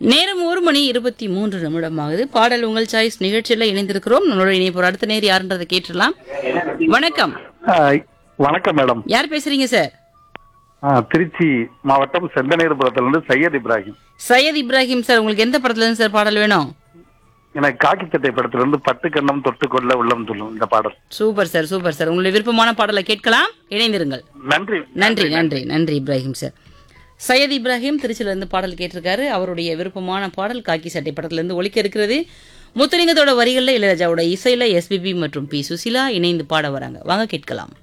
நேரம் ஒரு மணி இருபத்தி மூன்று நிமிடமாகுது பாடல் உங்கள் சாய்ஸ் நிகழ்ச்சியில இணைந்திருக்கிறோம் நம்மளோட இணைப்பு அடுத்த நேர் யாருன்றதை கேட்டுடலாம் வணக்கம் ஆ, வணக்கம் மேடம் யார் பேசுறீங்க சார் ஆ, திருச்சி மாவட்டம் செந்தனேர்புரத்திலிருந்து சையத் இப்ராஹிம் சையத் இப்ராஹிம் சார் உங்களுக்கு எந்த படத்துல இருந்து சார் பாடல் வேணும் எனக்கு காக்கி சட்டை படத்திலிருந்து பட்டு கண்ணம் தொட்டு கொள்ள உள்ளம் சொல்லும் இந்த பாடல் சூப்பர் சார் சூப்பர் சார் உங்களுடைய விருப்பமான பாடலை கேட்கலாம் இணைந்திருங்கள் நன்றி நன்றி நன்றி நன்றி இப்ராஹிம் சார் சையத் இப்ராஹிம் திருச்சியில இருந்து பாடல் கேட்டிருக்காரு அவருடைய விருப்பமான பாடல் காக்கி சட்டை படத்துல இருந்து ஒலிக்க இருக்கிறது முத்துலிங்கத்தோட வரிகளில் இளையராஜாவோட இசையில எஸ்பிபி மற்றும் பி சுசிலா இணைந்து பாட வராங்க வாங்க கேட்கலாம்